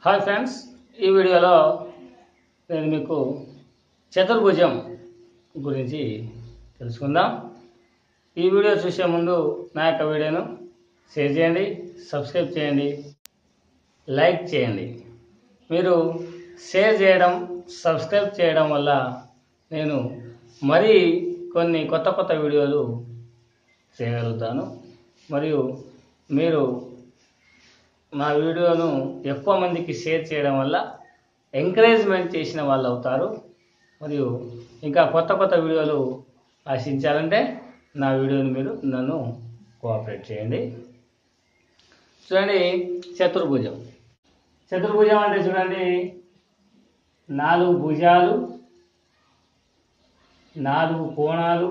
hi friends ఈ వీడియోలో నేను మీకు చతుర్భుజం గురించి తెలుసుకుందాం ఈ వీడియో చూసే ముందు నా యొక్క వీడియోను షేర్ చేయండి సబ్స్క్రైబ్ చేయండి లైక్ చేయండి మీరు షేర్ చేయడం సబ్స్క్రైబ్ చేయడం వల్ల నేను మరీ కొన్ని కొత్త కొత్త వీడియోలు చేయగలుగుతాను మరియు మీరు నా వీడియోను ఎక్కువ మందికి షేర్ చేయడం వల్ల ఎంకరేజ్మెంట్ చేసిన వాళ్ళు అవుతారు మరియు ఇంకా కొత్త కొత్త వీడియోలు ఆశించాలంటే నా వీడియోని మీరు నన్ను కోఆపరేట్ చేయండి చూడండి చతుర్భుజం చతుర్భుజం అంటే చూడండి నాలుగు భుజాలు నాలుగు కోణాలు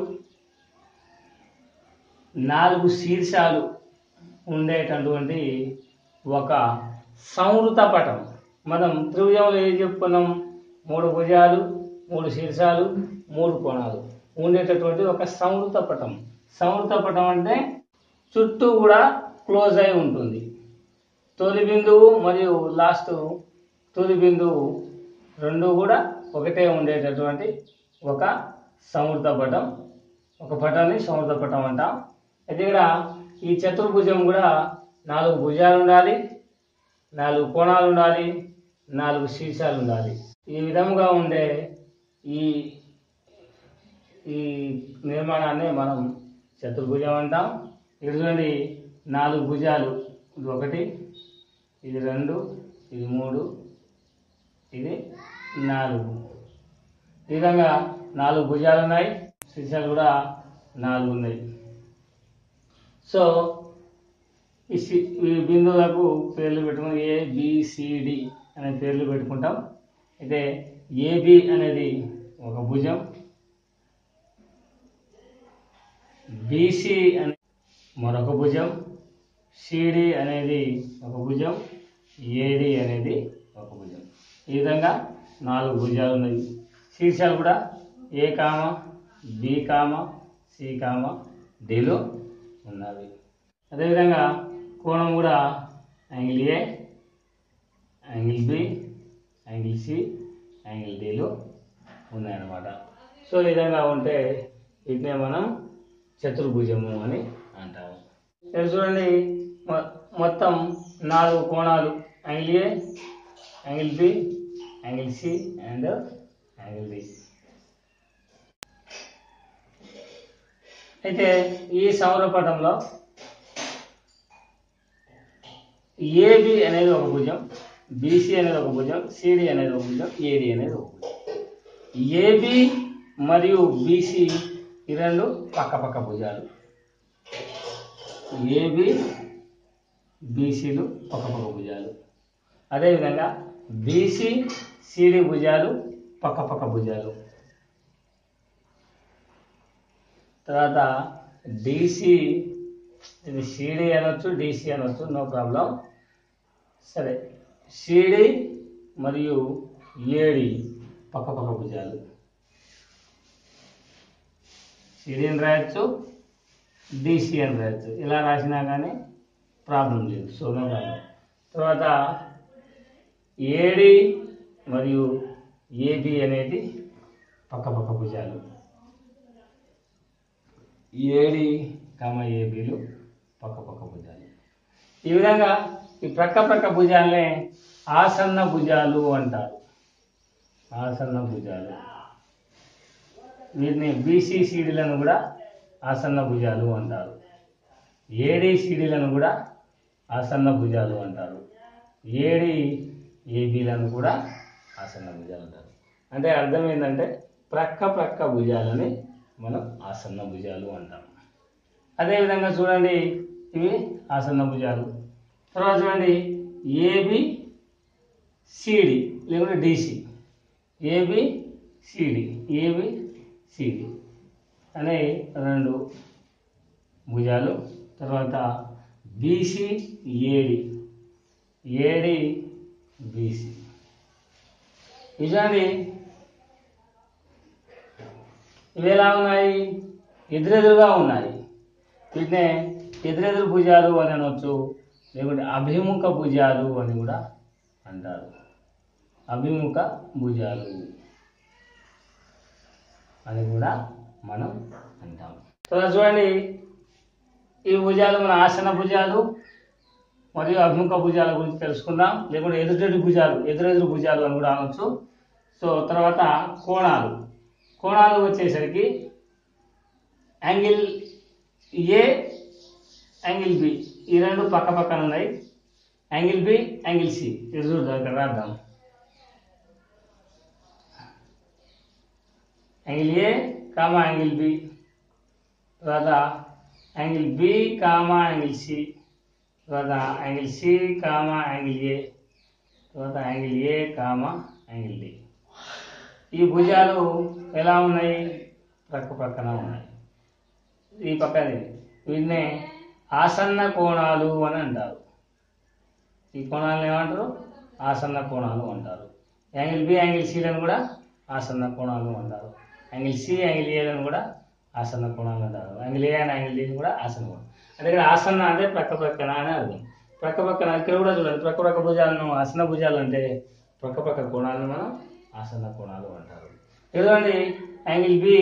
నాలుగు శీర్షాలు ఉండేటటువంటి ఒక సంవృత పటం మనం త్రిభుజంలో ఏం చెప్పుకున్నాం మూడు భుజాలు మూడు శీర్షాలు మూడు కోణాలు ఉండేటటువంటి ఒక సంవృత పటం సంవృత పటం అంటే చుట్టూ కూడా క్లోజ్ అయి ఉంటుంది తొలి బిందువు మరియు లాస్ట్ తొలి బిందువు రెండు కూడా ఒకటే ఉండేటటువంటి ఒక సంవృత పటం ఒక పటాన్ని సంవృత పటం అంటాం అయితే ఇక్కడ ఈ చతుర్భుజం కూడా నాలుగు భుజాలు ఉండాలి నాలుగు కోణాలు ఉండాలి నాలుగు శీర్షాలు ఉండాలి ఈ విధముగా ఉండే ఈ ఈ నిర్మాణాన్ని మనం చతుర్భుజం అంటాం ఇక్కడ చూడండి నాలుగు భుజాలు ఇది ఒకటి ఇది రెండు ఇది మూడు ఇది నాలుగు ఈ విధంగా నాలుగు భుజాలు ఉన్నాయి శీర్షాలు కూడా నాలుగు ఉన్నాయి సో ఈ సి- ఈ బిందువులకు పేర్లు పెట్టుకుని ఏ బిసిడి అనే పేర్లు పెట్టుకుంటాం అయితే ఏబి అనేది ఒక భుజం బీసీ అనే మరొక భుజం సిడి అనేది ఒక భుజం ఏడి అనేది ఒక భుజం ఈ విధంగా నాలుగు భుజాలు ఉన్నాయి శీర్షాలు కూడా ఏ కామ బి కామ సి కామ డిలో ఉన్నవి అదేవిధంగా కోణం కూడా angle A angle B angle C angle డిలో ఉన్నాయన్నమాట సో ఈ విధంగా ఉంటే వీటినే మనం చతుర్భుజము అని అంటాము ఇక్కడ చూడండి మొ- మొత్తం నాలుగు కోణాలు angle A angle B angle C and angle D అయితే ఈ సౌరపటంలో ఏబి అనేది ఒక భుజం బీసీ అనేది ఒక భుజం సిడి అనేది ఒక భుజం ఏడి అనేది ఒక భుజం ఏబి మరియు బీసీ ఈ రెండు పక్క పక్క భుజాలు ఏబి బీసీలు పక్క పక్క భుజాలు అదేవిధంగా బీసీ సిడి భుజాలు పక్క పక్క భుజాలు తర్వాత డీసీ ఇది సిడి అనొచ్చు డీసీ అనొచ్చు నో ప్రాబ్లం సరే సిడి మరియు ఏడి పక్క పక్క భుజాలు సిడి అని రాయొచ్చు డీసీ అని రాయొచ్చు ఇలా రాసినా కానీ ప్రాబ్లం లేదు సో నో ప్రాబ్లం తర్వాత ఏడి మరియు ఏబి అనేది పక్క పక్క భుజాలు ఏడి కమ ఏబీలు పక్క పక్క భుజాలు ఈ విధంగా ఈ ప్రక్క ప్రక్క భుజాలనే ఆసన్న భుజాలు అంటారు ఆసన్న భుజాలు వీటిని బీసీ సీడీలను కూడా ఆసన్న భుజాలు అంటారు ఏడి సీడీలను కూడా ఆసన్న భుజాలు అంటారు ఏడి ఏబీలను కూడా ఆసన్న భుజాలు అంటారు అంటే అర్థం ఏంటంటే ప్రక్క ప్రక్క భుజాలని మనం ఆసన్న భుజాలు అంటాం అదేవిధంగా చూడండి ఇవి ఆసన్న భుజాలు తర్వాత చూడండి ఏబి సిడి లేకుంటే DC AB CD AB CD అనే రెండు భుజాలు తర్వాత బీసీ ఏడి ఏడి బీసీ ఇవి చూడండి ఇవి ఎలా ఉన్నాయి ఎదురెదురుగా ఉన్నాయి వీటినే ఎదురెదురు భుజాలు అని అనొచ్చు లేకుంటే అభిముఖ భుజాలు అని కూడా అంటారు అభిముఖ భుజాలు అని కూడా మనం అంటాం తర్వాత చూడండి ఈ భుజాలు మన ఆసన భుజాలు మరియు అభిముఖ భుజాల గురించి తెలుసుకుందాం లేకుంటే ఎదురెడు భుజాలు ఎదురెదురు భుజాలు అని కూడా అనొచ్చు సో తర్వాత కోణాలు కోణాలు వచ్చేసరికి యాంగిల్ ఏ యాంగిల్ బి ఈ రెండు పక్క పక్కన ఉన్నాయి యాంగిల్ బి యాంగిల్ సి ఇది చూద్దాం ఇక్కడ రాద్దాం angle A comma angle B తర్వాత angle B comma angle C తర్వాత angle C comma angle A తర్వాత angle A comma angle D ఈ భుజాలు ఎలా ఉన్నాయి ప్రక్క పక్కన ఉన్నాయి ఈ పక్కది వీటిని ఆసన్న కోణాలు అని అంటారు ఈ కోణాలను ఏమంటారు ఆసన్న కోణాలు అంటారు యాంగిల్ బి యాంగిల్ సిలను కూడా ఆసన్న కోణాలు అంటారు యాంగిల్ సి యాంగిల్ ఏలను కూడా ఆసన్న కోణాలు అంటారు యాంగిల్ ఏ అండ్ యాంగిల్ డిని కూడా ఆసన్న కోణం అంటే ఇక్కడ ఆసన్న అంటే ప్రక్క ప్రక్కన అని అర్థం ప్రక్క పక్కన ఇక్కడ కూడా చూడండి ప్రక్క ప్రక్క భుజాలను ఆసన భుజాలు అంటే ప్రక్క ప్రక్క కోణాలను మనం ఆసన్న కోణాలు అంటారు చూడండి angle B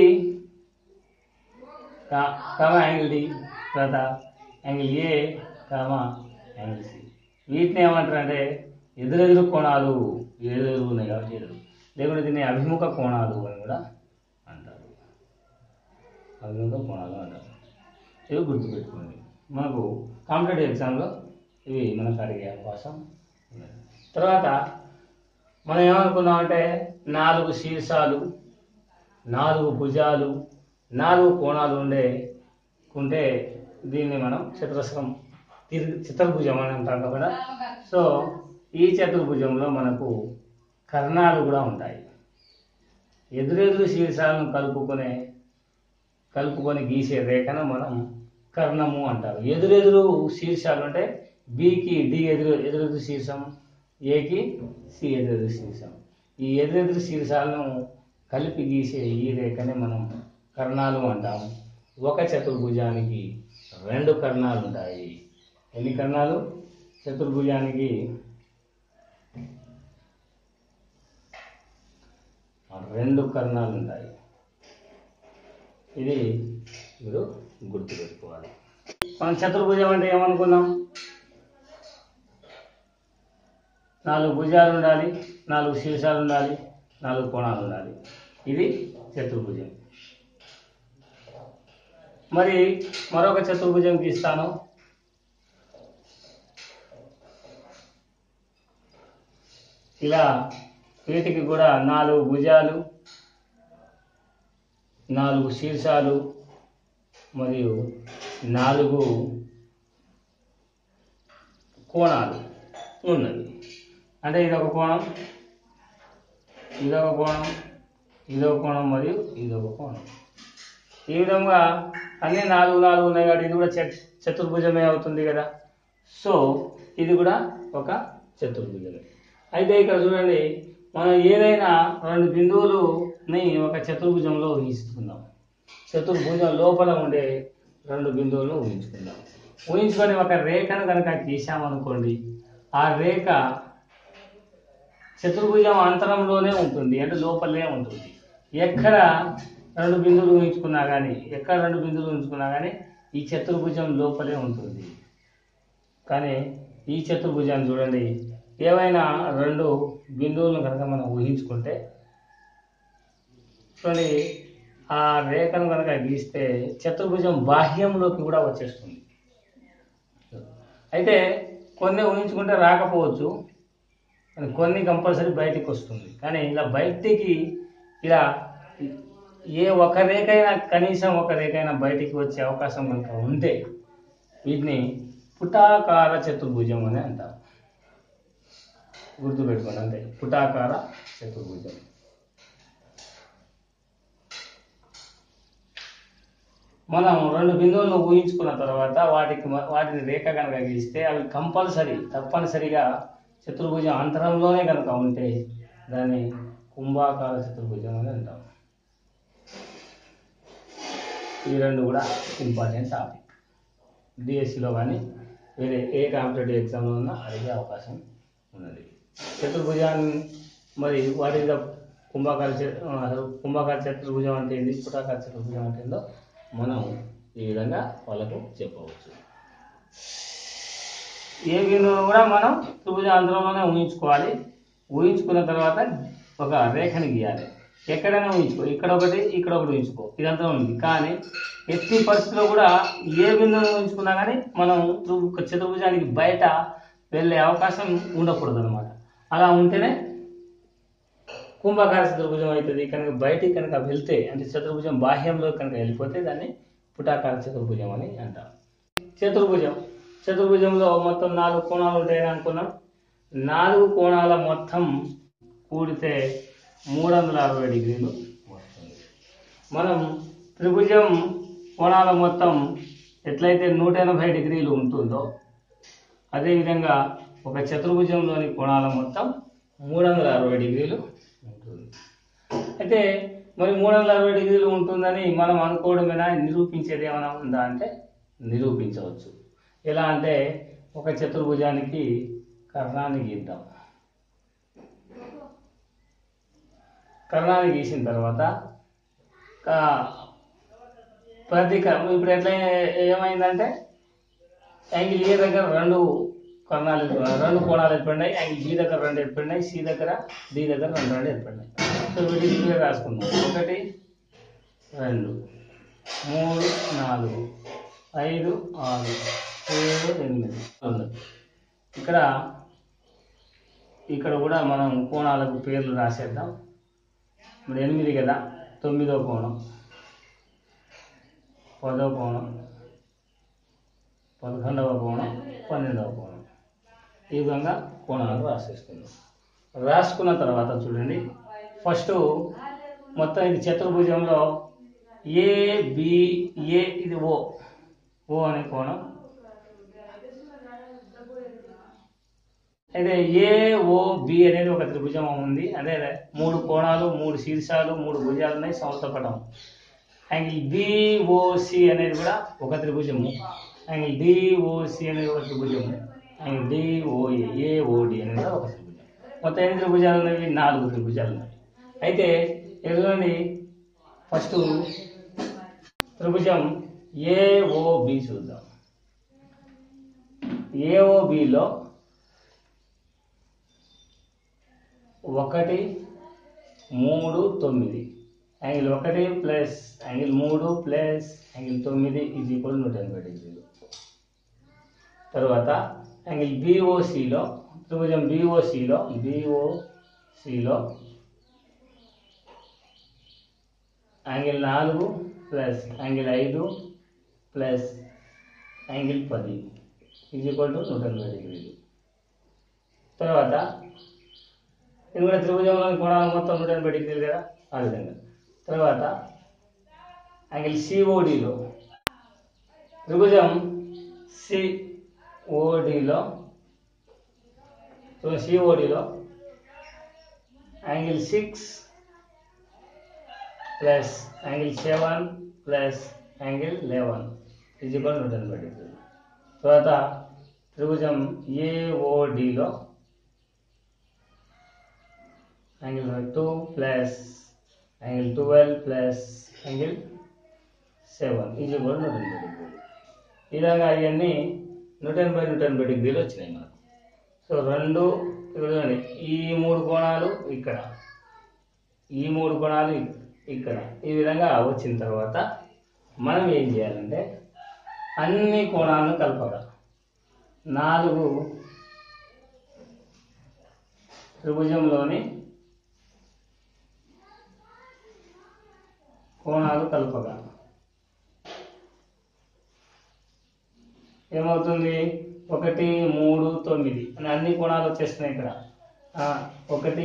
comma angle D తర్వాత angle A comma angle C వీటిని ఏమంటారు అంటే ఎదురెదురు కోణాలు ఎదురెదురు ఉన్నాయి కాబట్టి ఎదురు లేకుంటే దీన్ని అభిముఖ కోణాలు అని కూడా అంటారు అభిముఖ కోణాలు అంటారు ఇవి గుర్తుపెట్టుకోండి మనకు కాంపిటేటివ్ ఎగ్జామ్లో ఇవి మనకు అడిగే అవకాశం ఉన్నది తర్వాత మనం ఏమనుకున్నామంటే నాలుగు శీర్షాలు నాలుగు భుజాలు నాలుగు కోణాలు ఉండే ఉంటే దీన్ని మనం చతురస్రం తిరు చతుర్భుజం అని అంటాం కదా సో ఈ చతుర్భుజంలో మనకు కర్ణాలు కూడా ఉంటాయి ఎదురెదురు శీర్షాలను కలుపుకునే కలుపుకొని గీసే రేఖను మనం కర్ణము అంటారు ఎదురెదురు శీర్షాలు అంటే బికి డి ఎదురు ఎదురెదురు శీర్షం ఏకి సి ఎదురెదురు శీర్షం ఈ ఎదురెదురు శీర్షాలను కలిపి గీసే ఈ రేఖని మనం కర్ణాలు అంటాం ఒక చతుర్భుజానికి రెండు కర్ణాలు ఉంటాయి ఎన్ని కర్ణాలు చతుర్భుజానికి రెండు కర్ణాలు ఉంటాయి ఇది మీరు గుర్తుపెట్టుకోవాలి మనం చతుర్భుజం అంటే ఏమనుకున్నాం నాలుగు భుజాలు ఉండాలి నాలుగు శీర్షాలు ఉండాలి నాలుగు కోణాలు ఉండాలి ఇది చతుర్భుజం మరి మరొక చతుర్భుజం గీస్తాను ఇలా వీటికి కూడా నాలుగు భుజాలు నాలుగు శీర్షాలు మరియు నాలుగు కోణాలు ఉన్నవి అంటే ఇదొక కోణం ఇదొక కోణం ఇదొక కోణం మరియు ఇదొక కోణం ఈ విధంగా అన్ని నాలుగు నాలుగు ఉన్నాయి కాబట్టి ఇది కూడా చత్ చతుర్భుజమే అవుతుంది కదా సో ఇది కూడా ఒక చతుర్భుజమే అయితే ఇక్కడ చూడండి మనం ఏదైనా రెండు బిందువులుని ఒక చతుర్భుజంలో ఊహించుకుందాం చతుర్భుజం లోపల ఉండే రెండు బిందువులను ఊహించుకుందాం ఊహించుకొని ఒక రేఖను కనుక గీసామనుకోండి ఆ రేఖ చతుర్భుజం అంతరంలోనే ఉంటుంది అంటే లోపలనే ఉంటుంది ఎక్కడ రెండు బిందువులు ఊహించుకున్నా కానీ ఎక్కడ రెండు బిందువులు ఊహించుకున్నా కానీ ఈ చతుర్భుజం లోపలే ఉంటుంది కానీ ఈ చతుర్భుజాన్ని చూడండి ఏవైనా రెండు బిందువులను కనుక మనం ఊహించుకుంటే చూడండి ఆ రేఖను కనుక గీస్తే చతుర్భుజం బాహ్యంలోకి కూడా వచ్చేస్తుంది అయితే కొన్ని ఊహించుకుంటే రాకపోవచ్చు కానీ కొన్ని కంపల్సరీ బయటికి వస్తుంది కానీ ఇలా బయటికి ఇలా ఏ ఒక రేఖైనా కనీసం ఒక రేఖైనా బయటికి వచ్చే అవకాశం కనుక ఉంటే వీటిని పుటాకార చతుర్భుజం అని అంటారు గుర్తుపెట్టుకోండి అంతే పుటాకార చతుర్భుజం మనం రెండు బిందువులను ఊహించుకున్న తర్వాత వాటికి మ- వాటిని రేఖ కనుక గీస్తే అవి కంపల్సరీ తప్పనిసరిగా చతుర్భుజం అంతరంలోనే కనుక ఉంటే దాన్ని కుంభాకార చతుర్భుజం అని అంటాం ఈ రెండు కూడా ఇంపార్టెంట్ టాపిక్ డిఎస్సిలో కానీ వేరే ఏ కాంపిటేటివ్ ఎగ్జామ్లో ఉన్నా అడిగే అవకాశం ఉన్నది చతుర్భుజాన్ని మరి వాటి మీద కుంభాకార చ- ఆ, కుంభాకార చతుర్భుజం అంటే ఏంది పుటాకార చతుర్భుజం అంటే ఏందో మనం ఈ విధంగా వాళ్ళకు చెప్పవచ్చు ఏ బిందువును కూడా మనం త్రిభుజ అంతరంలోనే ఊహించుకోవాలి ఊహించుకున్న తర్వాత ఒక రేఖని గీయాలి ఎక్కడైనా ఊహించుకో ఇక్కడ ఒకటి ఇక్కడ ఒకటి ఊహించుకో ఇదంతా ఉంది కానీ ఎట్టి పరిస్థితిలో కూడా ఏ బిందువును ఊహించుకున్నా కానీ మనం ఒక చతుర్భుజానికి బయట వెళ్ళే అవకాశం ఉండకూడదు అనమాట అలా ఉంటేనే కుంభాకార చతుర్భుజం అవుతుంది కనుక బయటికి కనుక వెళ్తే అంటే చతుర్భుజం బాహ్యంలో కనుక వెళ్ళిపోతే దాన్ని పుటాకార చతుర్భుజం అని అంటాం చతుర్భుజం చతుర్భుజంలో మొత్తం నాలుగు కోణాలు ఉంటాయని అనుకున్నాం నాలుగు కోణాల మొత్తం కూడితే మూడు వందల అరవై డిగ్రీలు వస్తుంది మనం త్రిభుజం కోణాల మొత్తం ఎట్లయితే నూట ఎనభై డిగ్రీలు ఉంటుందో అదేవిధంగా ఒక చతుర్భుజంలోని కోణాల మొత్తం మూడు వందల అరవై డిగ్రీలు ఉంటుంది అయితే మరి మూడు వందల అరవై డిగ్రీలు ఉంటుందని మనం అనుకోవడమేనా నిరూపించేది ఏమైనా ఉందా అంటే నిరూపించవచ్చు ఎలా అంటే ఒక చతుర్భుజానికి కర్ణాన్ని గీద్దాం కర్ణాన్ని గీసిన తర్వాత కా- ప్రతి క- ఇప్పుడు ఎట్లా ఏమైందంటే యాంగిల్ ఏ దగ్గర రెండు కర్ణాలు రెండు కోణాలు ఏర్పడినాయి యాంగిల్ బి దగ్గర రెండు ఏర్పడినాయి సి దగ్గర డి దగ్గర రెండు రెండు ఏర్పడినాయి సో వీటిని క్లియర్ రాసుకుందాం ఒకటి రెండు మూడు నాలుగు ఐదు ఆరు ఏడు ఎనిమిది తొమ్మిది ఇక్కడ ఇక్కడ కూడా మనం కోణాలకు పేర్లు రాసేద్దాం ఇప్పుడు ఎనిమిది కదా తొమ్మిదో కోణం పదో కోణం పదకొండవ కోణం పన్నెండవ కోణం ఈ విధంగా కోణాలు రాసేసుకుందాం రాసుకున్న తర్వాత చూడండి ఫస్ట్ మొత్తం ఇది చతుర్భుజంలో ఏ బి ఏ ఇది ఓ ఓ అనే కోణం అయితే ఏ ఓ బి అనేది ఒక త్రిభుజం ఉంది అదే అదే మూడు కోణాలు మూడు శీర్షాలు మూడు భుజాలు ఉన్నాయి సమతపటం యాంగిల్ బిఓసి అనేది కూడా ఒక త్రిభుజము యాంగిల్ డిఓసి అనేది ఒక త్రిభుజము యాంగిల్ డిఓఏ ఏఓడి అనేది కూడా ఒక త్రిభుజం మొత్తం ఎన్ని త్రిభుజాలు ఉన్నవి నాలుగు త్రిభుజాలు ఉన్నాయి అయితే ఎదుగుని ఫస్ట్ త్రిభుజం ఏఓబి చూద్దాం ఏఓబిలో ఒకటి మూడు తొమ్మిది యాంగిల్ ఒకటి ప్లస్ యాంగిల్ మూడు ప్లస్ యాంగిల్ తొమ్మిది ఇది ఈక్వల్ నూట ఎనభై డిగ్రీలు తర్వాత యాంగిల్ బిఓసిలో త్రిభుజం బిఓసిలో బిఓసిలో యాంగిల్ నాలుగు ప్లస్ యాంగిల్ ఐదు ప్లస్ యాంగిల్ పది ఇది ఈక్వల్ టు నూట ఎనభై డిగ్రీలు తర్వాత ఇది కూడా త్రిభుజంలోని కోణాలు మొత్తం నూట ఎనభై డిగ్రీలు కదా ఆ విధంగా తర్వాత యాంగిల్ సిఓడిలో త్రిభుజం సిఓడిలో సిఓడిలో angle six plus angle seven plus angle eleven ఇది కూడా నూట ఎనభై డిగ్రీలు తర్వాత త్రిభుజం ఏఓడిలో angle two plus angle twelve plus angle seven ఇది కూడా నూట ఎనభై డిగ్రీలు ఈ విధంగా ఇవన్నీ నూట ఎనభై నూట ఎనభై డిగ్రీలు వచ్చినాయి మనకు సో రెండు ఇక్కడ చూడండి ఈ మూడు కోణాలు ఇక్కడ ఈ మూడు కోణాలు ఇక్- ఇక్కడ ఈ విధంగా వచ్చిన తర్వాత మనం ఏం చేయాలంటే అన్ని కోణాలను కలపగా నాలుగు త్రిభుజంలోని కోణాలు కలపగా ఏమవుతుంది ఒకటి మూడు తొమ్మిది అని అన్ని కోణాలు వచ్చేస్తున్నాయి ఇక్కడ ఆ, ఒకటి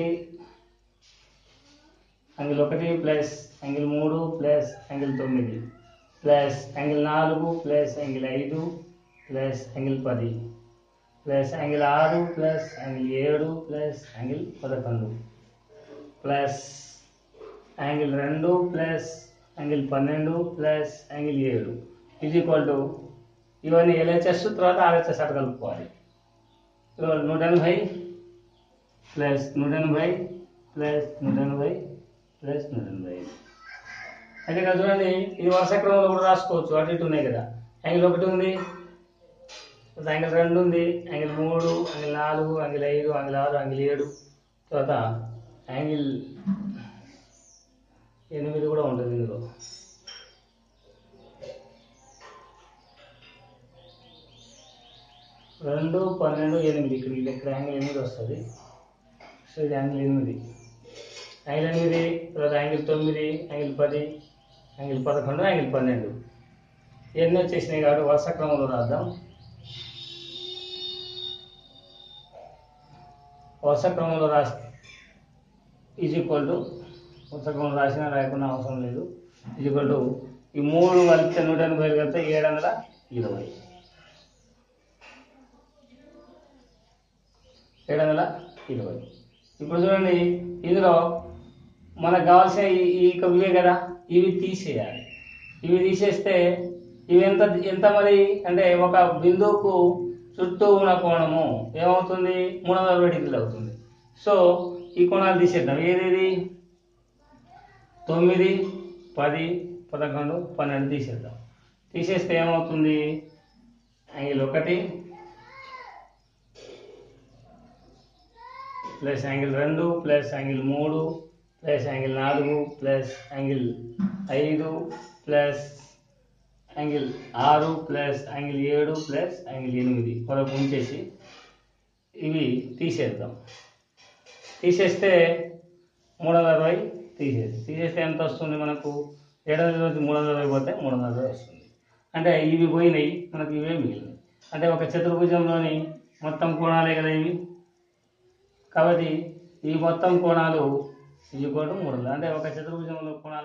యాంగిల్ ఒకటి ప్లస్ యాంగిల్ మూడు ప్లస్ యాంగిల్ తొమ్మిది ప్లస్ యాంగిల్ నాలుగు ప్లస్ యాంగిల్ ఐదు ప్లస్ యాంగిల్ పది ప్లస్ యాంగిల్ ఆరు ప్లస్ యాంగిల్ ఏడు ప్లస్ యాంగిల్ పదకొండు ప్లస్ యాంగిల్ రెండు ప్లస్ యాంగిల్ పన్నెండు ప్లస్ యాంగిల్ ఏడు ఇది ఈక్వల్ టు ఇవన్నీ ఎల్హెచ్ఎస్ తర్వాత ఆర్హెచ్ఎస్ అటు కలుపుకోవాలి సో నూట ఎనభై ప్లస్ నూట ఎనభై ప్లస్ నూట ఎనభై ప్లస్ నూట ఎనభై ఐదు అయితే ఇక్కడ చూడండి ఇది వరుస క్రమంలో కూడా రాసుకోవచ్చు అటు ఇటు ఉన్నాయి కదా యాంగిల్ ఒకటి ఉంది తర్వాత యాంగిల్ రెండు ఉంది యాంగిల్ మూడు యాంగిల్ నాలుగు యాంగిల్ ఐదు యాంగిల్ ఆరు యాంగిల్ ఏడు తర్వాత యాంగిల్ ఎనిమిది కూడా ఉంటుంది ఇందులో రెండు పన్నెండు ఎనిమిది ఇక్కడ ఇది ఇక్కడ యాంగిల్ ఎనిమిది వస్తుంది సో ఇది యాంగిల్ ఎనిమిది యాంగిల్ ఎనిమిది తర్వాత యాంగిల్ తొమ్మిది యాంగిల్ పది యాంగిల్ పదకొండు యాంగిల్ పన్నెండు ఇవన్నీ వచ్చేసినాయి కాబట్టి వరుస క్రమంలో రాద్దాం వరుస క్రమంలో రాసి ఈజ్ ఈక్వల్ టు వరుస క్రమంలో రాసినా రాయకుండా అవసరం లేదు ఈజ్ ఈక్వల్ టు ఈ మూడు కలిపితే నూట ఎనభై కలిపితే ఏడు వందల ఇరవై ఏడు వందల ఇరవై ఇప్పుడు చూడండి ఇందులో మనకు కావాల్సిన ఈ- ఈ ఇక ఇవే కదా ఇవి తీసేయాలి ఇవి తీసేస్తే ఇవి ఎంత ఎంత మరి అంటే ఒక బిందువుకు చుట్టూ ఉన్న కోణము ఏమవుతుంది మూడు వందల అరవై డిగ్రీలు అవుతుంది సో ఈ కోణాలు తీసేద్దాం ఏదేది తొమ్మిది పది పదకొండు పన్నెండు తీసేద్దాం తీసేస్తే ఏమవుతుంది యాంగిల్ ఒకటి ప్లస్ యాంగిల్ రెండు ప్లస్ యాంగిల్ మూడు ప్లస్ యాంగిల్ నాలుగు ప్లస్ యాంగిల్ ఐదు ప్లస్ యాంగిల్ ఆరు ప్లస్ యాంగిల్ ఏడు ప్లస్ యాంగిల్ ఎనిమిది వరకు ఉంచేసి ఇవి తీసేద్దాం తీసేస్తే మూడు వందల అరవై తీసేసి తీసేస్తే ఎంత వస్తుంది మనకు ఏడు వందల ఇరవై మూడు వందల అరవై పోతే మూడు వందల అరవై వస్తుంది అంటే ఇవి పోయినాయి మనకు ఇవే మిగిలినాయి అంటే ఒక చతుర్భుజంలోని మొత్తం కోణాలే కదా ఇవి కాబట్టి ఈ మొత్తం కోణాలు ఇది కూడా మూడు వందలు అంటే ఒక చతుర్భుజంలో కోణాలు